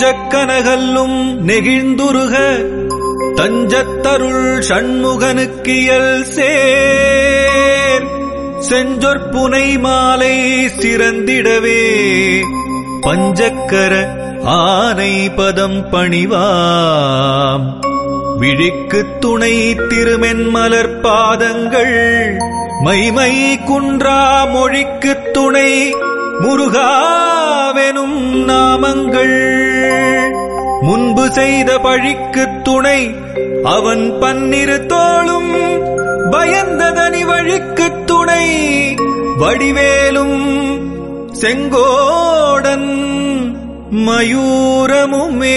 நெஞ்சக்கனகல்லும் நெகிழ்ந்துருக தஞ்சத்தருள் சண்முகனுக்கியல் சேர் செஞ்சொற்புனை மாலை சிறந்திடவே பஞ்சக்கர ஆனை பதம் பணிவாம் விழிக்குத் துணை திருமென்மலர் பாதங்கள் மைமை குன்றா மொழிக்குத் துணை முருகாவெனும் நாமங்கள் முன்பு செய்த பழிக்குத் துணை அவன் பன்னிரு தோளும் பயந்ததனி வழிக்குத் துணை வடிவேலும் செங்கோடன் மயூரமுமே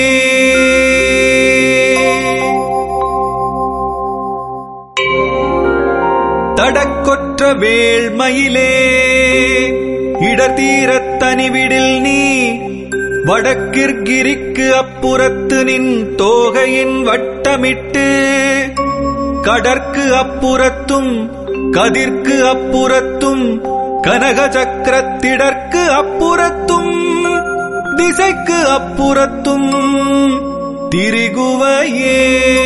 தடக்கொற்ற வேள்மயிலே இடத்தீரத் தனிவிடில் நீ வடக்கிற்கிரிக்கு அப்புறத்து நின் தோகையின் வட்டமிட்டு கடற்கு அப்புறத்தும் கதிர்க்கு அப்புறத்தும் கனக சக்கரத்திடற்கு அப்புறத்தும் திசைக்கு அப்புறத்தும் திரிகுவையே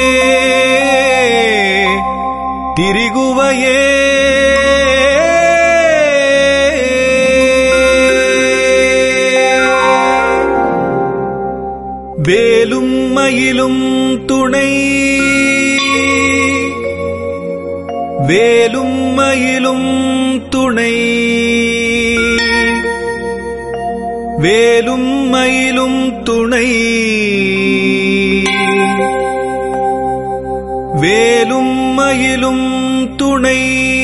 திரிகுவையே வேலும் மயிலும் துணை வேலும் மயிலும் துணை வேலும் மயிலும் துணை வேலும் மயிலும் துணை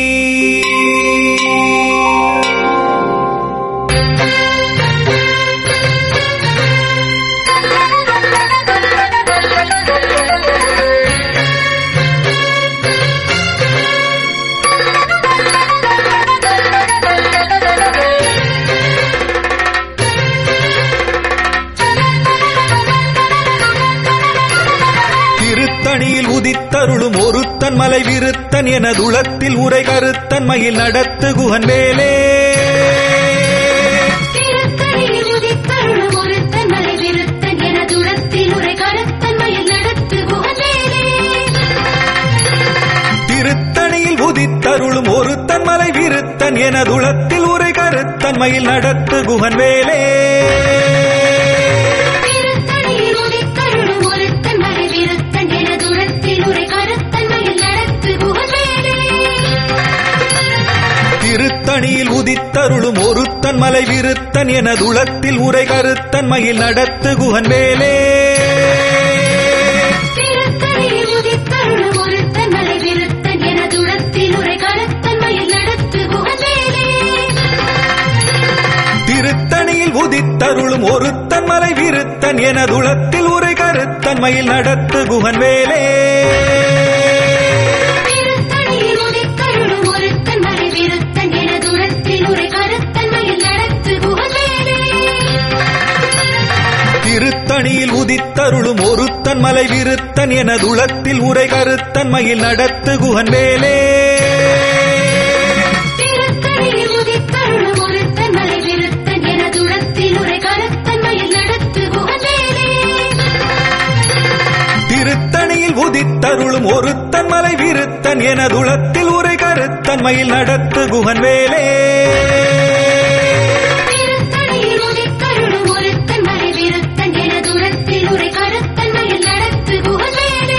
திருத்தணியில் உதித்தருளும் ஒருத்தன் மலை விருத்தன் எனதுளத்தில் உரை கருத்தன் மயில் நடத்து குகன் வேலே திருத்தணியில் உதித்தருளும் ஒருத்தன் மலை விருத்தன் எனதுளத்தில் உரை கருத்தன் மயில் நடத்து குகவேலே. திருத்தணியில் உதித்தருளும் ஒருத்தன் மலை விருத்தன் எனதுளத்தில் உரை கருத்தன் மயில் நடத்து குகன் வேலே திருத்தணியில் உதித்தருளும் ஒருத்தன் மலை விருத்தன் எனதுளத்தில் உரை கருத்தன் மயில் நடத்து குகவேலே. திருத்தணியில் உதித்தருளும் ஒருத்தன் மலை விருத்தன் எனதுளத்தில் உரை கருத்தன் மயில் நடத்து குகன் வேலே திருத்தணியில் உதித்தருளும் ஒருத்தன் மலை விருத்தன் எனதுளத்தில் உரை கருத்தன் மயில் நடத்து குகவேலே. திருத்தணியில் உதித்தருளும் ஒருத்தன் மலை விருத்தன் எனதுளத்தில் உரை கருத்தன் மயில் நடத்து குகன் வேலே திருத்தணியில் உதித்தருளும் ஒருத்தன் மலை விருத்தன் எனதுளத்தில் உரை கருத்தன் மயில் நடத்து குகவேலே. திருத்தணியில் உதித்தருளும் ஒருத்தன் மலை விருத்தன் எனதுளத்தில் உரை கருத்தன் மயில் நடத்து குகன் வேலே திருத்தணியில் உதித்தருளும் ஒருத்தன் மலை விருத்தன் எனதுளத்தில் உரை கருத்தன் மயில் நடத்து குகவேலே. திருத்தணியில் உதித்தருளும் ஒருத்தன் மலை விருத்தன் எனதுளத்தில் உரை கருத்தன் மயில் நடத்து குகன் வேலே திருத்தணியில் உதித்தருளும் ஒருத்தன் மலை விருத்தன் எனதுளத்தில் உரை கருத்தன் மயில் நடத்து குகவேலே.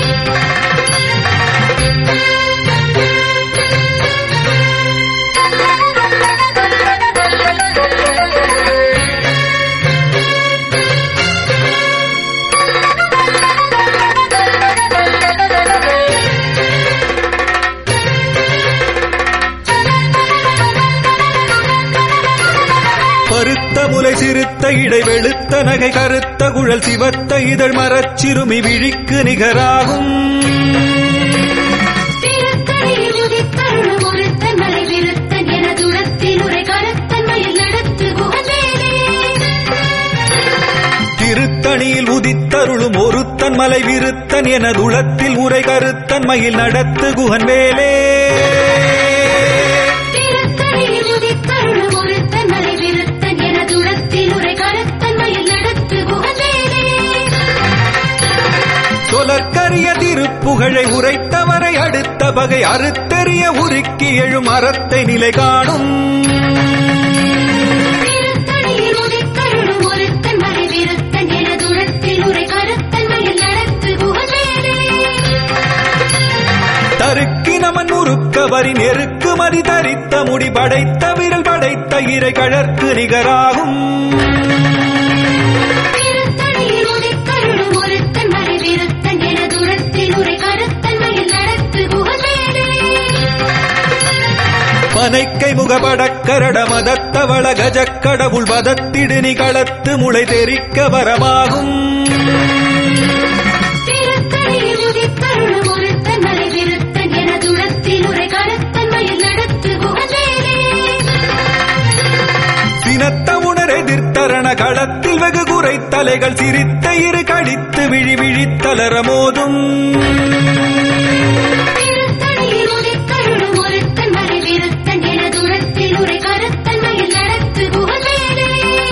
பருத்த முலை சிறுத்த இடை வெளுத்த நகை கருத்த குழல் சிவத்த இதழ் மரச்சிறுமி விழிக்கு நிகராகும் திருத்தணியில் உதித்தருளும் ஒருத்தன் மலை விருத்தன் எனதுளத்தில் உரை கருத்தன் மயில் நடத்து குகவேலே. திருத்தணியில் உதித்தருளும் ஒருத்தன் மலை விருத்தன் எனதுளத்தில் உரை கருத்தன் மயில் நடத்து குகன் வேலே திருத்தணியில் உதித்தருளும் ஒருத்தன் மலை விருத்தன் எனதுளத்தில் உரை கருத்தன் மயில் நடத்து குகவேலே. புலற்கரிய திருப்புகழை உரைத்தவரை அடுத்த பகை அறுத்தெறிய உருக்கி எழும் அறத்தை நிலை காணும் திருத்தணியில் உதித்தருளும் ஒருத்தன் மலை விருத்தன் எனதுரத்தில் உரை கருத்தன் மயில் நடத்து குகவேலே தருக்கி நமன் உருக்கவரி நெருக்கு மதி தரித்த முடி படைத்த விரல் படைத்த இறை கழற்கு நிகராகும் திருத்தணியில் உதித்தருளும் ஒருத்தன் மலை விருத்தன் எனதுரத்தில் உரை கருத்தன் மயில் நடத்து குகவேலே பனைக்கை முகபடக்கரட மதத்தவள கஜக்கடவுள் வதத்திடு நிகளத்து முளை தெரிக்க வரமாகும் திருத்தணியில் உதித்தருளும் ஒருத்தன் மலை விருத்தன் எனதுரத்தில் உரை கருத்தன் மயில் நடத்து குகவேலே சினத்த உணர் எதிர்த்தரண களத்தில் வெகு குறை தலைகள் சிரித்த இரு கடித்து விழி விழித்தலர மோதும் திருத்தணியில் உதித்தருளும் ஒருத்தன் மலை விருத்தன் எனதுரத்தில் உரை கருத்தன் மயில் நடத்து குகவேலே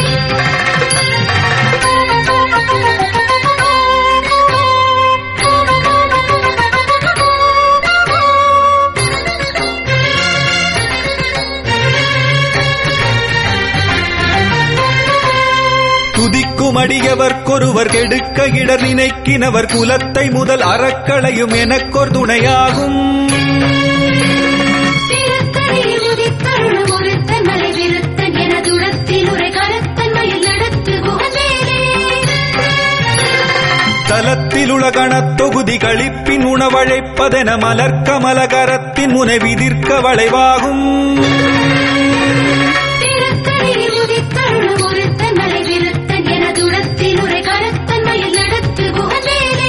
துதிக்கும் அடியவர்க்கொருவர் கெடுக்க இடர் நினைக்கினவர் குலத்தை முதல் அறக்களையும் எனக்கொர் துணையாகும் திருத்தணியில் உதித்தருளும் ஒருத்தன் மலை விருத்தன் எனதுரத்தில் உரை கருத்தன் மயில் நடத்து குகவேலே தலத்தில் உலகணத் தொகுதி கழிப்பின் உணவழைப்பதென மலர்க்கமலகரத்தின் முனை விதிர்க்க வளைவாகும் திருத்தணியில் உதித்தருளும் ஒருத்தன் மலை விருத்தன் எனதுரத்தில் உரை கருத்தன் மயில் நடத்து குகவேலே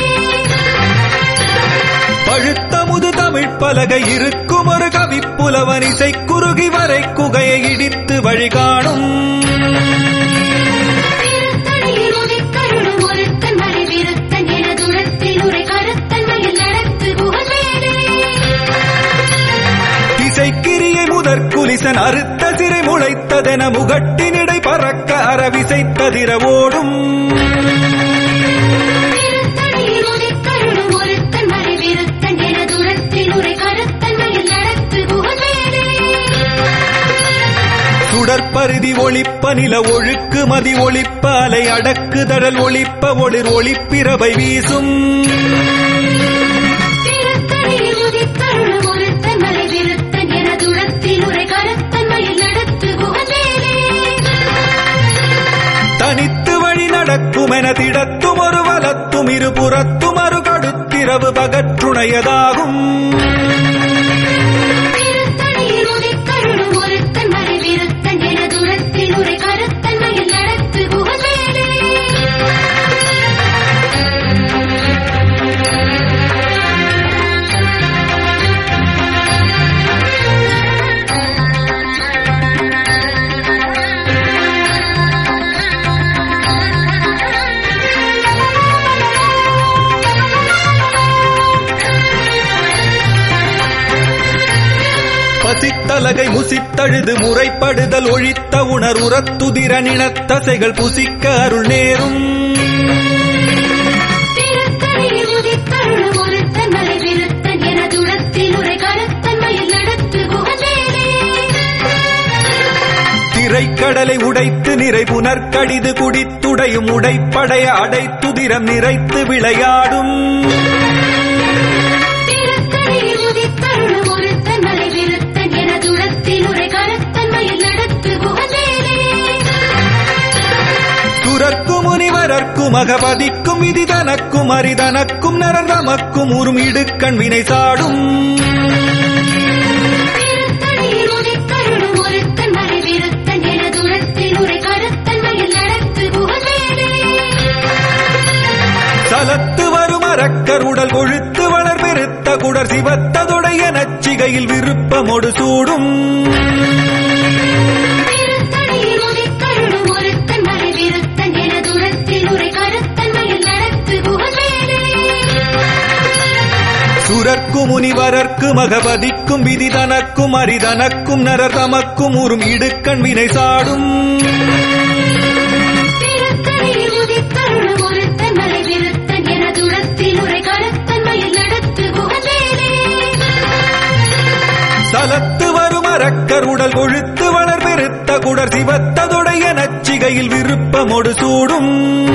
பழுத்த முது தமிழ் பலகை இருக்கும் ஒரு கவிப்புலவன் இசை குறுகி வரை குகையை இடித்து வழிகாணும் திருத்தணியில் உதித்தருளும் ஒருத்தன் மலை விருத்தன் எனதுரத்தில் உரை கருத்தன் மயில் நடத்து குகவேலே திசைக்கிரியை முதற் குலிசன் அறுத்த சிறை முளைத்ததென முகட்டினிடை பறக்க அறவிசைத்ததிர ஓடும் திருத்தணியில் உதித்தருளும் ஒருத்தன் மலை விருத்தன் எனதுரத்தில் உரை கருத்தன் மயில் நடத்து குகவேலே சுடற்பருதி ஒளிப்ப நில ஒழுக்கு மதி ஒளிப்ப அலை அடக்கு தடல் ஒளிப்ப ஒளிர் ஒளிப்பிரவை வீசும் திருத்தணியில் உதித்தருளும் ஒருத்தன் மலை விருத்தன் எனதுரத்தில் உரை கருத்தன் மயில் நடத்து குகவேலே தனித்து வழி நடக்கும் என திடத்தும் ஒரு வலத்தும் இருபுறத்தும் அரு கடுத்திரவு பகற்றுணையதாகும் திருத்தணியில் உதித்தருளும் ஒருத்தன் மலை விருத்தன் எனதுரத்தில் உரை கருத்தன் மயில் நடத்து குகவேலே பசித்தலகை முசித்தழுது முறைப்படுதல் ஒழித்த உணர் உரத்துதிர நினத்தசைகள் புசிக்க அருள் நேரும் திருத்தணியில் உதித்தருளும் ஒருத்தன் மலை விருத்தன் எனதுரத்தில் உரை கருத்தன் மயில் நடத்து குகவேலே திரைக்கடலை உடைத்து நிறை புனற்கடிது குடித்துடையும் உடைப்படைய அடைத்துதிரம் நிறைத்து விளையாடும் திருத்தணியில் உதித்தருளும் ஒருத்தன் மலை விருத்தன் எனதுரத்தில் உரை கருத்தன் மயில் நடத்து குகவேலே துறக்கும் முனிவரர்க்கும் அகபதிக்கும் விதி தனக்கும் அரிதனக்கும் நரர் தமக்கும் உறும் இடுக்கண் வினை சாடும் திருத்தணியில் உதித்தருளும் ஒருத்தன் மலை விருத்தன் எனதுரத்தில் உரை கருத்தன் மயில் நடத்து குகவேலே சலத்து வரும் அரக்கர் உடல் கொழுத்து வளர் பெருத்த குடர் சிவத்ததுடைய நச்சிகையில் விருப்பமொடு சூடும் திருத்தணியில் உதித்தருளும் ஒருத்தன் மலை விருத்தன் எனதுரத்தில் உரை கருத்தன் மயில் நடத்து குகவேலே சுரர்க்கும் முனிவரர்க்கும் அகபதிக்கும் விதி தனக்கும் அரிதனக்கும் நரர் தமக்கும் உறும் இடுக்கண் வினை சாடும் திருத்தணியில் உதித்தருளும் ஒருத்தன் மலை விருத்தன் எனதுரத்தில் உரை கருத்தன் புஷ்பமொடு சூடும்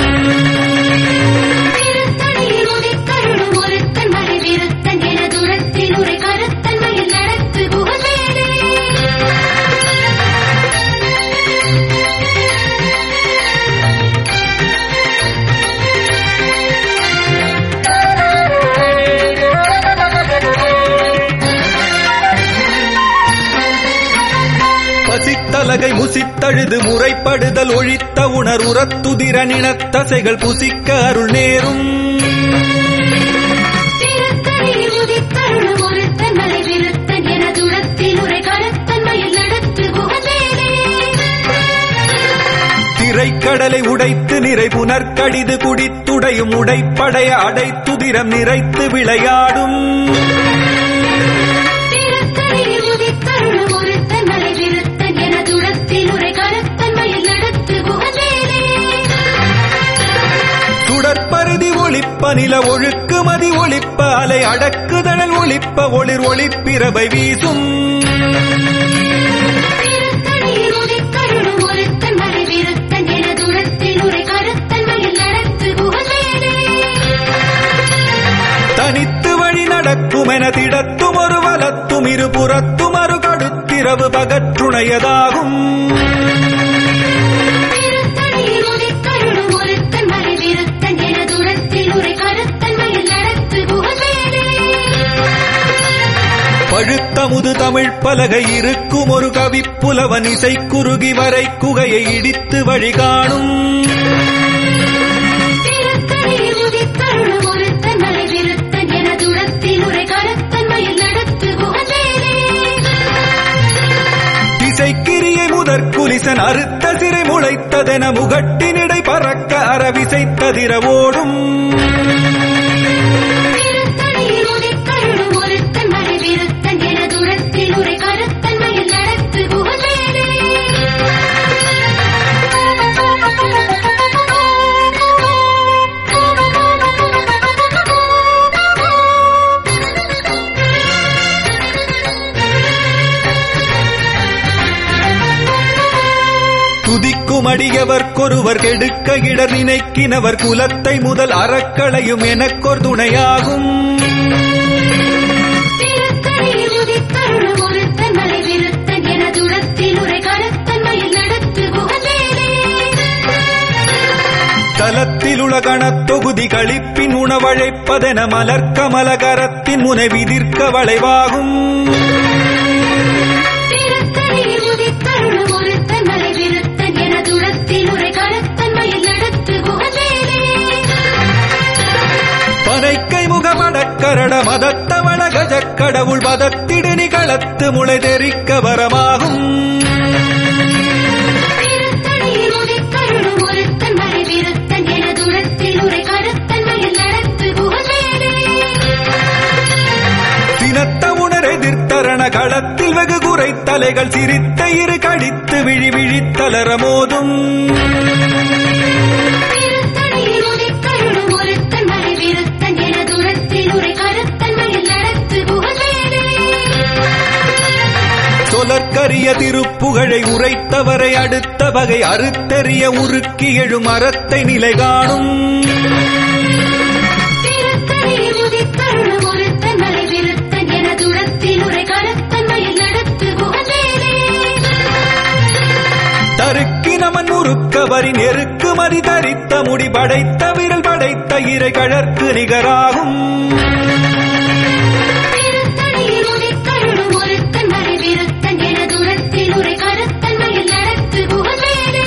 திருத்தணியில் உதித்தருளும் ஒருத்தன் மலை விருத்தன் என துரத்தில் உரை கருத்தன்மையில் நடத்து குகவேலே பசித்தலகை முசித்தழுது முறைப்படுதல் ஒழித்த உணர் உரத்துதிர நினத்தசைகள் புசிக்க அருள் நேரும் திருத்தணியில் உதித்தருளும் ஒருத்தன் மலை விருத்தன் என துரத்தில் உரை கருத்தன்மையில் நடத்து குகவேலே திரைக்கடலை உடைத்து நிறை புனர்கடிது குடித்துடையும் உடைப்படைய அடைத்துதிரம் நிறைத்து விளையாடும் திருத்தணியில் உதித்தருளும் ஒருத்தன் மலை விருத்தன் என துரத்தில் உரை கருத்தன்மையில் நடத்து குகவேலே சுடற்பருதி ஒளிப்ப நில ஒழுக்குமதி ஒளிப்ப அலை அடக்குதழல் ஒளிப்ப ஒளிர் ஒளிப்பிரவை வீசும் திருத்தணியில் உதித்தருளும் ஒருத்தன் மலை விருத்தன் என துரத்தில் உரை கருத்தன்மையில் நடத்து குகவேலே தனித்து வழி நடக்குமென திடத்தும் ஒரு வலத்தும் இருபுறத்தும் அரு கடுத்திரவு பகற்றுணையதாகும் திருத்தணியில் உதித்தருளும் ஒருத்தன் மலை விருத்தன் என துரத்தில் உரை கருத்தன்மையில் நடத்து குகவேலே பழுத்தமுது தமிழ் பலகை இருக்கும் ஒரு கவிப்புலவன் இசை குறுகி வரை குகையை இடித்து வழிகாணும் திருத்தணியில் உதித்தருளும் ஒருத்தன் மலை விருத்தன் என துரத்தில் உரை கருத்தன்மையில் நடத்து குகவேலே திசைக்கிரியை முதற் குலிசன் அறுத்த சிறை முளைத்ததென முகட்டினிடை பறக்க அறவிசைத்ததிர ஓடும் திருத்தணியில் உதித்தருளும் ஒருத்தன் மலை விருத்தன் என துரத்தில் உரை கருத்தன்மையில் நடத்து குகவேலே துதிக்கும் அடியவர்க்கொருவர் கெடுக்க இடர் நினைக்கினவர் குலத்தை முதல் அறக்களையும் எனக்கொர் துணையாகும் திருத்தணியில் உதித்தருளும் ஒருத்தன் மலை விருத்தன் என துரத்தில் உரை கருத்தன்மையில் நடத்து குகவேலே தலத்தில் உலகணத் தொகுதி களிப்பின் உணவழைப்பதென மலர்க்கமலகரத்தின் முனை விதிர்க்க வளைவாகும் திருத்தணியில் உதித்தருளும் ஒருத்தன் மலை விருத்தன் என துரத்தில் உரை கருத்தன்மையில் நடத்து குகவேலே பனைக்கை முகமடக்கரட மதத்தவள கஜக்கடவுள் மதத்திடு நிகளத்து முளை தெரிக்க வரமாகும் திருத்தணியில் உதித்தருளும் ஒருத்தன் மலை விருத்தன் என துரத்தில் உரை கருத்தன்மையில் நடத்து குகவேலே சினத்த உணர் எதிர்த்தரண களத்தில் வெகு குறை தலைகள் சிரித்த இரு கடித்து விழி விழித்தலர மோதும் திருத்தணியில் உதித்தருளும் ஒருத்தன் மலை விருத்தன் என துரத்தில் உரை கருத்தன்மையில் நடத்து குகவேலே சொலற்கரிய திருப்புகழை உரைத்தவரை அடுத்த வகை அறுத்தெறிய உருக்கி எழும் அறத்தை நிலை காணும் திருத்தணியில் உதித்தருளும் ஒருத்தன் மலை விருத்தன் என துரத்தில் உரை கருத்தன்மையில் நடத்து குகவேலே தருக்கினமன் முறுக்கவரின் எருக்குமதி தரித்த முடி படைத்த விரல் படைத்த இறை கழற்கு நிகராகும் திருத்தணியில் உதித்தருளும் ஒருத்தன் மலை விருத்தன் என துரத்தில் உரை கருத்தன்மையில் நடத்து குகவேலே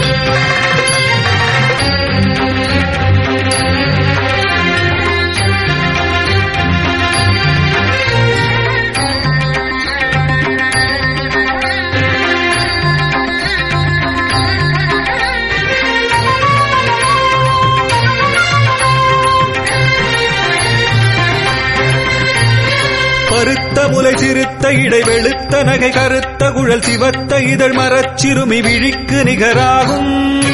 பருத்த முலை சிறுத்த இடை வெளுத்த நகை கருத்த குழல் சிவத்த இதழ் மரச்சிறுமி விழிக்கு நிகராகும்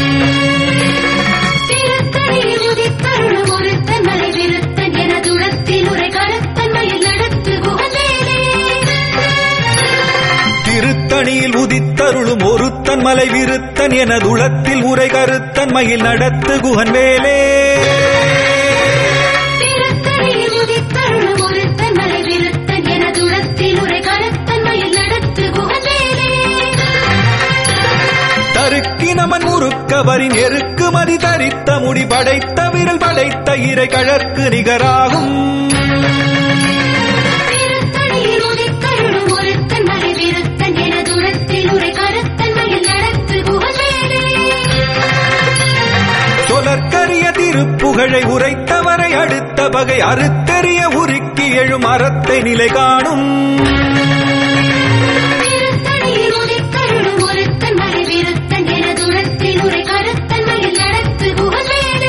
திருத்தணியில் உதித்தருளும் ஒருத்தன் மலை விருத்தன் என துரத்தில் உரை கருத்தன்மையில் நடத்து குகவேலே திருத்தணியில் உதித்தருளும் ஒருத்தன் மலை விருத்தன் எனதுளத்தில் உரை கருத்தன் மயில் நடத்து குகன் வேலே திருத்தணியில் உதித்தருளும் ஒருத்தன் மலை விருத்தன் எனதுளத்தில் உரை கருத்தன் மயில் நடத்து குகவேலே தருக்கினமன் முறுக்கவரின் எருக்கு மதி தரித்த முடி படைத்த விரல் படைத்த இறை கழற்கு நிகராகும் திருத்தணியில் உதித்தருளும் ஒருத்தன் மலை விருத்தன் எனதுளத்தில் உரை கருத்தன் மயில் நடத்து குகவேலே சொலற்கரிய திருப்புகழை உரைத்தவரை அடுத்த பகை அறுத்தெறிய உருக்கி எழும் அறத்தை நிலை காணும் திருத்தணியில் உதித்தருளும் ஒருத்தன் மலை விருத்தன் எனதுளத்தில் உரை கருத்தன் மயில் நடத்து குகவேலே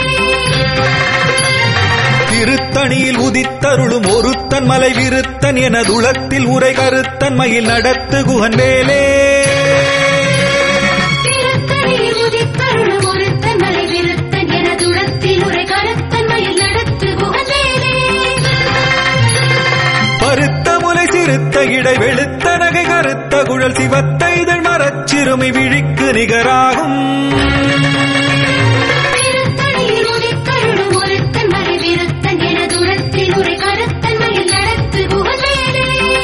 திருத்தணியில் உதித்தருளும் ஒருத்தன் மலை விருத்தன் எனதுளத்தில் உரை கருத்தன் மயில் நடத்து குகன் வேலே திருத்தணியில் உதித்தருளும் ஒருத்தன் மலை விருத்தன் எனதுளத்தில் உரை கருத்தன் மயில் நடத்து குகவேலே பருத்த முலை சிறுத்த இடை வெளுத்த நகை கருத்த குழல் சிவத்த இதழ் மரச்சிறுமி விழிக்கு நிகராகும் திருத்தணியில் உதித்தருளும் ஒருத்தன் மலை விருத்தன் எனதுளத்தில் உரை கருத்தன் மயில் நடத்து குகவேலே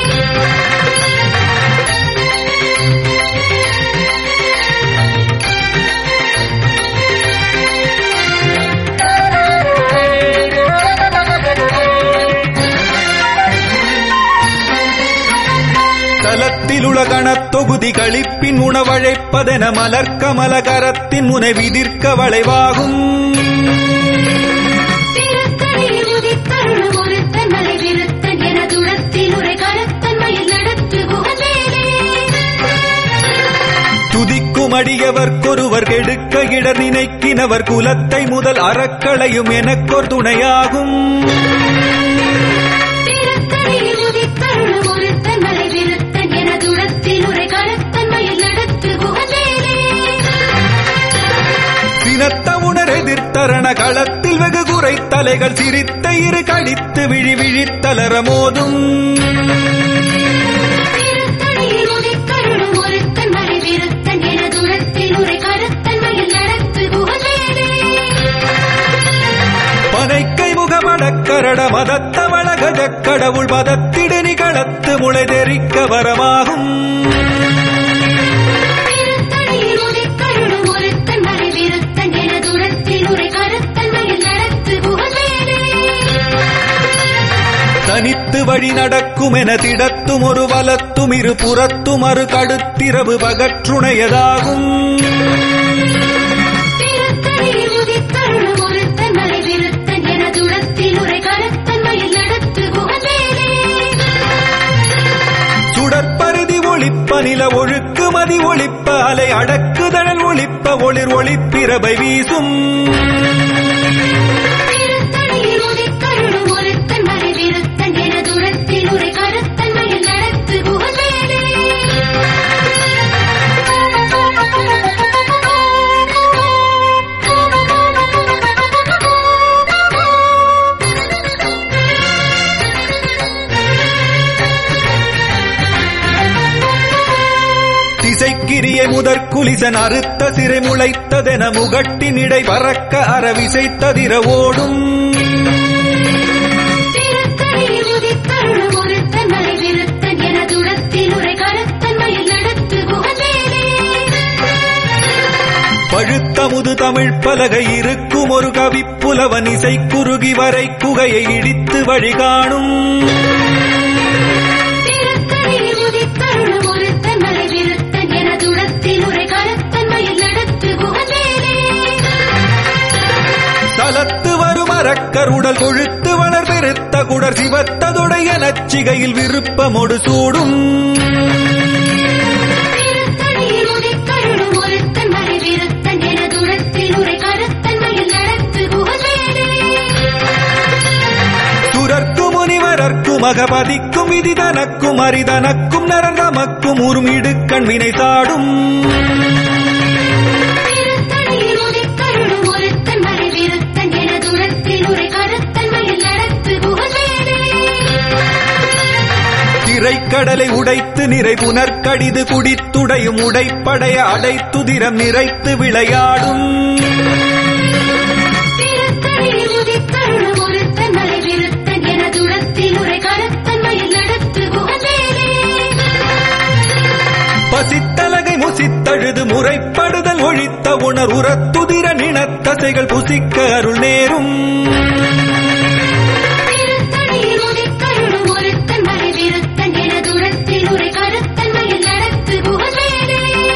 தலத்தில் உலகணத் தொகுதி களிப்பின் உணவழைப்பதென மலர்க்கமல கரத்தின் முனை விதிர்க்க வளைவாகும் திருத்தணியில் உதித்தருளும் ஒருத்தன் மலை விருத்தன் எனதுளத்தில் உரை கருத்தன் மயில் நடத்து குகவேலே துதிக்கும் அடியவர்க்கொருவர் கெடுக்க இடர் நினைக்கினவர் குலத்தை முதல் அறக்களையும் எனக்கொர் துணையாகும் திருத்தணியில் உதித்தருளும் ஒருத்தன் மலை விருத்தன் எனதுளத்தில் உரை கருத்தன் மயில் நடத்து குகவேலே சினத்த உணர் எதிர்த்தரண களத்தில் வெகு குறை தலைகள் சிரித்த இரு கழித்து விழி விழித்தலர மோதும் திருத்தணியில் உதித்தருளும் ஒருத்தன் மலை விருத்தன் எனதுளத்தில் உரை கருத்தன் மயில் நடத்து குகவேலே பனைக்கை முகமடக்கரட மதத்தவள கஜக் கடவுள் மதத்திடு நிகளத்து முளை தெரிக்க வரமாகும் திருத்தணியில் உதித்தருளும் ஒருத்தன் மலை விருத்தன் எனதுளத்தில் உரை கருத்தன் மயில் நடத்து குகவேலே தனித்து வழி நடக்கும் என திடத்தும் ஒரு வலத்தும் இரு புறத்தும் அரு கடுத்திரவு பகற்றுணையதாகும் திருத்தணியில் உதித்தருளும் ஒருத்தன் மலை விருத்தன் எனதுளத்தில் உரை கருத்தன் மயில் நடத்து குகவேலே சுடற்பருதி ஒளிப்ப நில ஒழுக்கு மதி ஒளிப்ப அலை அடக்குதழல் ஒளிப்ப ஒளிர் ஒளிப்பிரபை வீசும் திருத்தணியில் உதித்தருளும் ஒருத்தன் மலை விருத்தன் எனதுளத்தில் உரை கருத்தன் மயில் நடத்து குகவேலே திசைக்கிரிய முதற் குலிசன் அறுத்த சிறை முளைத்ததென முகட்டின் இடை பறக்க அறவிசைத்ததிர ஓடும் திருத்தணியில் உதித்தருளும் ஒருத்தன் மலை விருத்தன் எனதுளத்தில் உரை கருத்தன் மயில் நடத்து குகவேலே பழுத்த முது தமிழ் பலகை இருக்கும் ஒரு கவிப்புலவன் இசை குறுகி வரை குகையை இடித்து வழிகாணும் திருத்தணியில் உதித்தருளும் ஒருத்தன் மலை விருத்தன் எனதுளத்தில் உரை கருத்தன் மயில் நடத்து குகவேலே தலத்து வரும் அறக்கருடல் கொழுத்து வளர் பெருத்த குடர் சிவத்ததுடைய நச்சிகையில் விருப்பமொடு சூடும் திருத்தணியில் உதித்தருளும் ஒருத்தன் மலை விருத்தன் எனதுளத்தில் உரை கருத்தன் மயில் நடத்து குகவேலே சுரர்க்கு முனிவரர்க்கும் அகபதிக்கும் விதி தனக்கும் அரிதனக்கும் நரந்தமக்கும் உருமிடுக்கண் வினை சாடும் திருத்தணியில் உதித்தருளும் ஒருத்தன் மலை விருத்தன் எனதுளத்தில் உரை கருத்தன் மயில் நடத்து குகவேலே திரைக்க திரைக்கடலை உடைத்து நிறை புனர்கடிது குடித்துடையும் உடைப்படைய அடைத்துதிரம் நிறைத்து விளையாடும் திருத்தணியில் உதித்தருளும் ஒருத்தன் மலை விருத்தன் எனதுளத்தில் உரை கருத்தன் மயில் நடத்து குகவேலே பசித்தலகை முசித்தழுது முறைப்படுதல் ஒழித்த உணர் உரத்துதிர நினத்தசைகள் புசிக்க அருள் நேரும் திருத்தணியில் உதித்தருளும் ஒருத்தன் மலை விருத்தன் எனதுளத்தில் உரை கருத்தன் மயில் நடத்து குகவேலே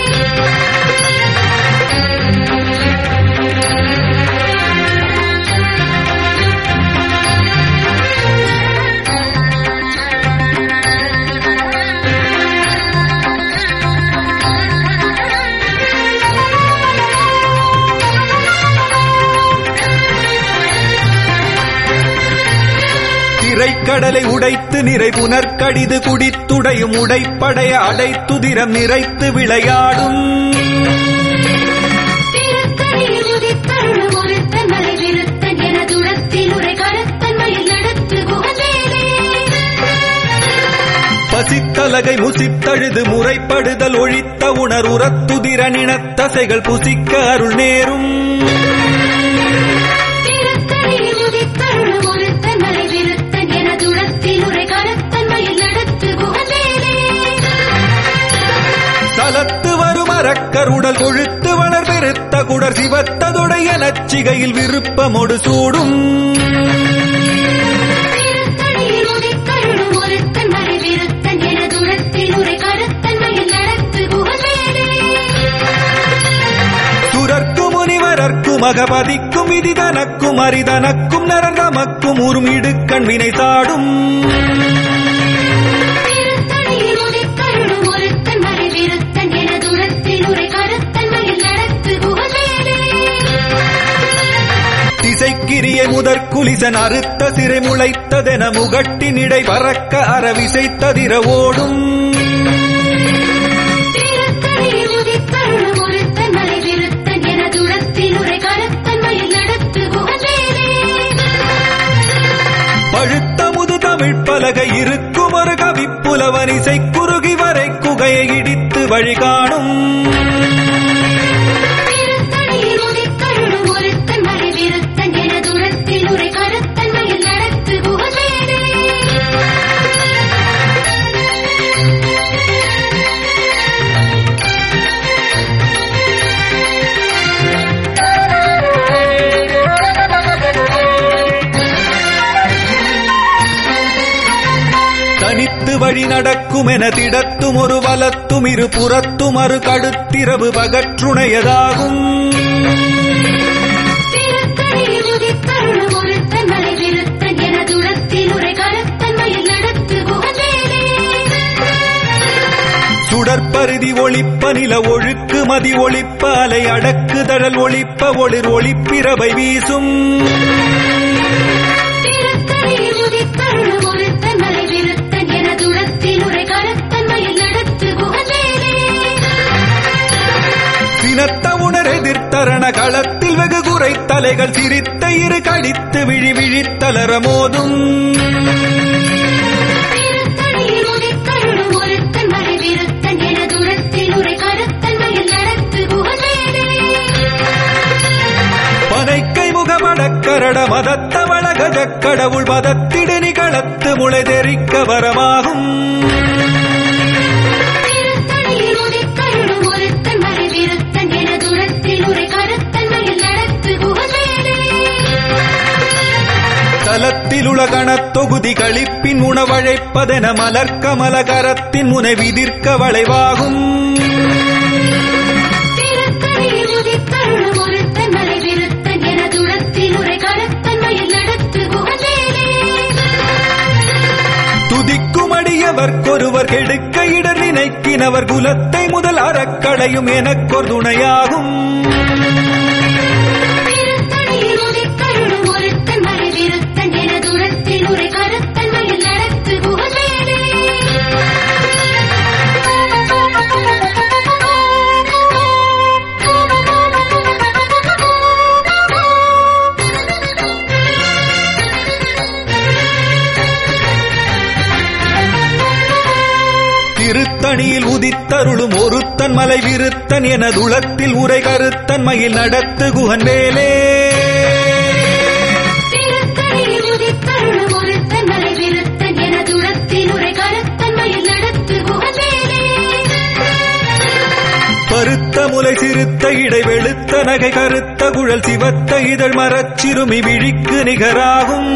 திரைக்கடலை உடைத்து நிறை புனர்கடிது குடித்துடையும் உடைப்படைய அடைத்துதிரம் நிறைத்து விளையாடும் திருத்தணியில் உதித்தருளும் ஒருத்தன் மலை விருத்தன் எனதுளத்தில் உரை கருத்தன் மயில் நடத்து குகவேலே பசித்தலகை முசித்தழுது முறைப்படுதல் ஒழித்த உணர் உரத்துதிர நினத்தசைகள் புசிக்க அருள் நேரும் திருத்தணியில் உதித்தருளும் ஒருத்தன் மலை விருத்தன் எனதுளத்தில் உரை கருத்தன் மயில் நடத்து குகவேலே சலத்து வரும் அறக்கருடல் கொழுத்து வளர் பெருத்த குடர் சிவத்ததுடைய நச்சிகையில் விருப்பமொடு சூடும் திருத்தணியில் உதித்தருளும் ஒருத்தன் மலை விருத்தன் எனதுளத்தில் உரை கருத்தன் மயில் நடத்து குகவேலே சுரர்க்கும் முனிவரர்க்கும் அகபதிக்கும் விதிதனக்கும் அரிதனக்கும் நரந்தமக்கும் உறும் இடுக்கண் வினை சாடும் திருத்தணியில் உதித்தருளும் ஒருத்தன் மலை விருத்தன் எனதுளத்தில் உரை கருத்தன் மயில் நடத்து குகவேலே திசைக்கிரிய முதற் குலிசன் அறுத்த சிறை முளைத்ததென முகட்டினிடை பறக்க அறவிசைத்ததிர ஓடும் திருத்தணியில் உதித்தருளும் ஒருத்தன் மலை விருத்தன் எனதுளத்தில் உரை கருத்தன் மயில் நடத்து குகவேலே பழுத்த முது தமிழ் பலகை இருக்கும் ஒரு கவிப்புலவன் இசை குறுகி வரை குகையை இடித்து வழிகாணும் திருத்தணியில் உதித்தருளும் ஒருத்தன் மலை விருத்தன் எனதுளத்தில் உரை கருத்தன் மயில் நடத்து குகவேலே தனித்து வழி நடக்கும் என திடத்தும் ஒரு வலத்தும் இரு புறத்தும் அரு கடுத்திரவு பகற்றுணையதாகும் திருத்தணியில் உதித்தருளும் ஒருத்தன் மலை விருத்தன் எனதுளத்தில் உரை கருத்தன் மயில் நடத்து குகவேலே சுடற்பருதி ஒளிப்ப நில ஒழுக்கு மதி ஒளிப்ப அலை அடக்கு தழல் ஒளிப்ப ஒளிர் ஒளிப்பிரவை வீசும் திருத்தணியில் உதித்தருளும் ஒருத்தன் மலை விருத்தன் எனதுளத்தில் உரை கருத்தன் மயில் நடத்து குகவேலே சினத்த உணர் எதிர்த்தரண களத்தில் வெகு குறை தலைகள் சிரித்த இரு கடித்து விழி விழித்தலர மோதும் திருத்தணியில் உதித்தருளும் ஒருத்தன் மலை விருத்தன் எனதுளத்தில் உரை கருத்தன் மயில் நடத்து குகவேலே பனைக்கை முகமடக்கரட மதத்தவள கஜக்கடவுள் மதத்திடு நிகழத்து முளை தெரிக்க வரமாகும் திருத்தணியில் உதித்தருளும் ஒருத்தன் மலை விருத்தன் எனதுளத்தில் உரை கருத்தன் மயில் நடத்து குகவேலே தலத்தில் உலகணத் தொகுதி களிப்பின் உணவழைப்பதென மலர்க்கமல கரத்தின் முனை விதிர்க்க வளைவாகும் திருத்தணியில் உதித்தருளும் ஒருத்தன் மலை விருத்தன் எனதுளத்தில் உரை கருத்தன் மயில் நடத்து குகவேலே துதிக்கும் அடியவர்க்கொருவர் கெடுக்க இடர் நினைக்கினவர் குலத்தை முதல் அறக்களையும் எனக்கொரு துணையாகும் திருத்தணியில் உதித்தருளும் ஒருத்தன் மலை விருத்தன் எனதுளத்தில் உரை கருத்தன் மயில் நடத்து குகவேலே உதித்தருளும் ஒருத்தன் மலை விருத்தன் எனதுளத்தில் உரை கருத்தன் மயில் நடத்து குகன் வேலே திருத்தணியில் உதித்தருளும் ஒருத்தன் மலை விருத்தன் எனதுளத்தில் உரை கருத்தன் மயில் நடத்து குகவேலே பருத்த முலை சிறுத்த இடை வெளுத்த நகை கருத்த குழல் சிவத்த இதழ் மரச்சிறுமி விழிக்கு நிகராகும்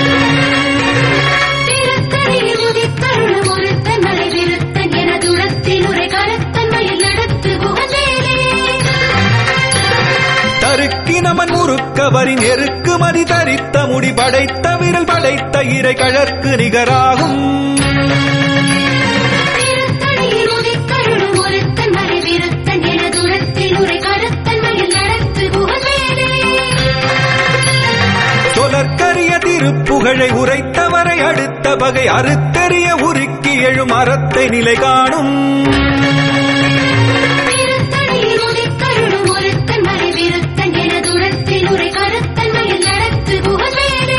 திருத்தணியில் உதித்தருளும் ஒருத்தன் மலை விருத்தன் எனதுளத்தில் உரை கருத்தன் மயில் நடத்து குகவேலே தருக்கி நமன் முறுக்கவரின் எருக்கு மதி தரித்த முடி படைத்த விரல் படைத்த இறை கழற்கு நிகராகும் திருத்தணியில் உதித்தருளும் ஒருத்தன் மலை விருத்தன் எனதுளத்தில் உரை கருத்தன் மயில் நடத்து குகவேலே சொலற்கரிய திருப்புகழை உரைத்தவரை அடுத்த வகை அறுத்தெறிய உருக்கி எழும் அறத்தை நிலை காணும் திருத்தணியில் உதித்தருளும் ஒருத்தன் மலை விருத்தன் எனதுளத்தில் உரை கருத்தன் மயில் நடத்து குகவேலே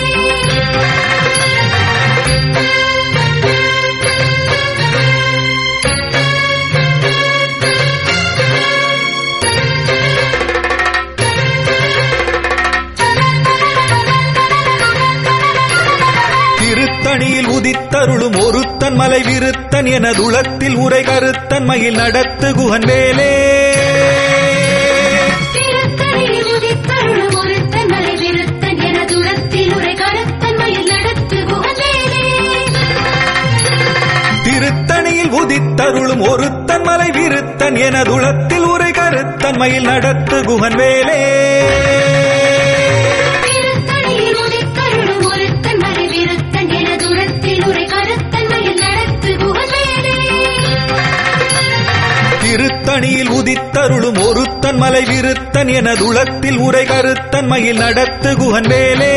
திருத்தணியில் உதித்தருளும் ஒருத்தன் மலை விருத்தன் எனதுளத்தில் உரை கருத்தன் மயில் நடத்து குகன் வேலே திருத்தணியில் உதித்தருளும் ஒருத்தன் மலை விருத்தன் எனதுளத்தில் உரை கருத்தன் மயில் நடத்து குகவேலே திருத்தணியில் உதித்தருளும் ஒருத்தன் மலை விருத்தன் எனதுளத்தில் உரை கருத்தன் மயில் நடத்து குகன் வேலே திருத்தணியில் உதித்தருளும் ஒருத்தன் மலை விருத்தன் எனதுளத்தில் உரை கருத்தன் மயில் நடத்து குகவேலே திருத்தணியில் உதித்தருளும் ஒருத்தன் மலை விருத்தன் எனதுளத்தில் உரை கருத்தன் மயில் நடத்து குகன் வேலே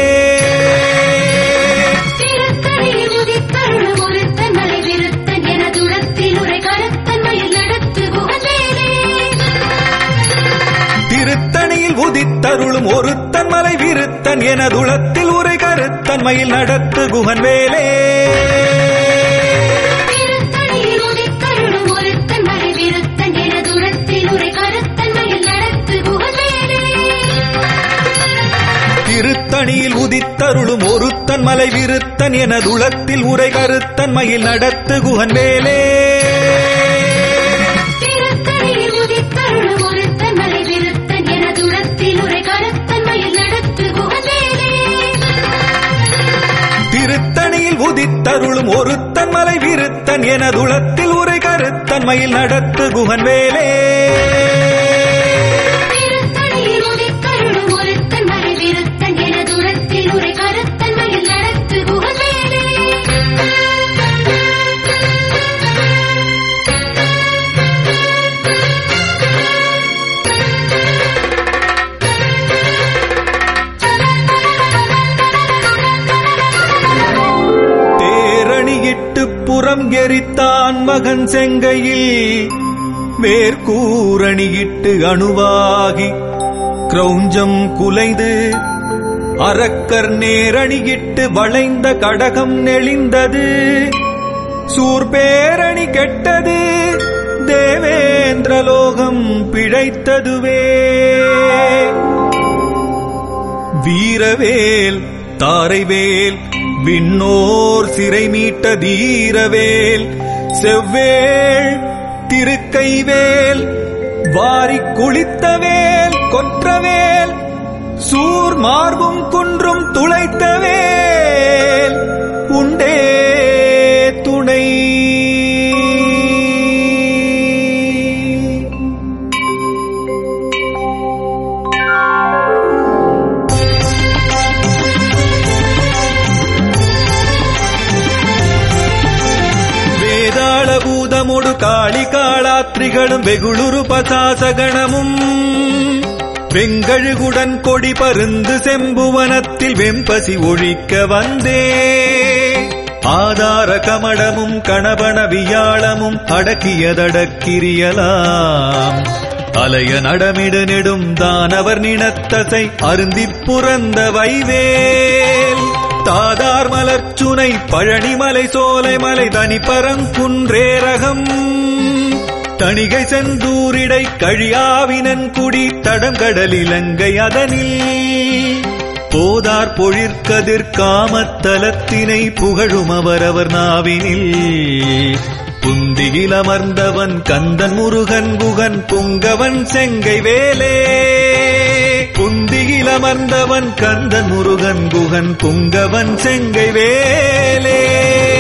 திருத்தணியில் உதித்தருளும் ஒருத்தன் மலை விருத்தன் எனதுளத்தில் உரை கருத்தன் மயில் நடத்து குகவேலே திருத்தணியில் உதித்தருளும் ஒருத்தன் மலை விருத்தன் எனதுளத்தில் உரை கருத்தன் மயில் நடத்து குகன் வேலே திருத்தணியில் உதித்தருளும் ஒருத்தன் மலை விருத்தன் எனதுளத்தில் உரை கருத்தன் மயில் நடத்து குகவேலே திருத்தணியில் உதித்தருளும் ஒருத்தன் மலை விருத்தன் எனதுளத்தில் உரை கருத்தன் மயில் நடத்து குகன் வேலே திருத்தணியில் உதித்தருளும் ஒருத்தன் மலை விருத்தன் எனதுளத்தில் உரை கருத்தன் மயில் நடத்து குகவேலே திருத்தணியில் உதித்தருளும் ஒருத்தன் மலை விருத்தன் எனதுளத்தில் உரை கருத்தன் மயில் நடத்து குகன் வேலே திருத்தணியில் உதித்தருளும் ஒருத்தன் மலை விருத்தன் எனதுளத்தில் உரை கருத்தன் மயில் நடத்து குகவேலே தேரணியிட்டு புறம் எரித்தான் மகன் செங்கையில் மேற்கூரணியிட்டு அணுவாகி கிரௌஞ்சம் குலைந்து அரக்கர் நேரணியிட்டு வளைந்த கடகம் நெளிந்தது சூர்பேரணி கெட்டது தேவேந்திரலோகம் பிழைத்ததுவே வீரவேல் தாரைவேல் விண்ணோர் சிறை மீட்ட தீரவேல் செவ்வேள் திருக்கைவேல் வாரிக் குளித்தவேல் கொற்றவேல் சூர் மார்பும் குன்றும் துளைத்தவேல் உண்டே துணை வேதாள பூதமுடு காளி காளாத்ரிகளும் வெகுளுரு பசாசகணமும் வெங்கழுகுடன் கொடி பருந்து செம்புவனத்தில் வெம்பசி ஒழிக்க வந்தே ஆதார கமடமும் கணபன வியாழமும் அடக்கியதடக்கிரியலாம் அலைய நடமிடு நெடும் தானவர் நினத்தசை அருந்திப் புறந்த வைவேல் தாதார் மலர்ச்சுனை பழனிமலை சோலைமலை தனி பரங்குன்றேரகம் தணிகை செந்தூரிடை கழியாவினன் குடி தடங்கடல் இலங்கை அதனில் போதார் பொழிற்கதிர் காமத்தலத்தினை புகழும் அவரவர் நாவினில் புந்தியில் அமர்ந்தவன் கந்தன் முருகன் குகன் புங்கவன் செங்கை வேலே புந்தியில் அமர்ந்தவன் கந்தன் முருகன் குகன் புங்கவன் செங்கை வேலே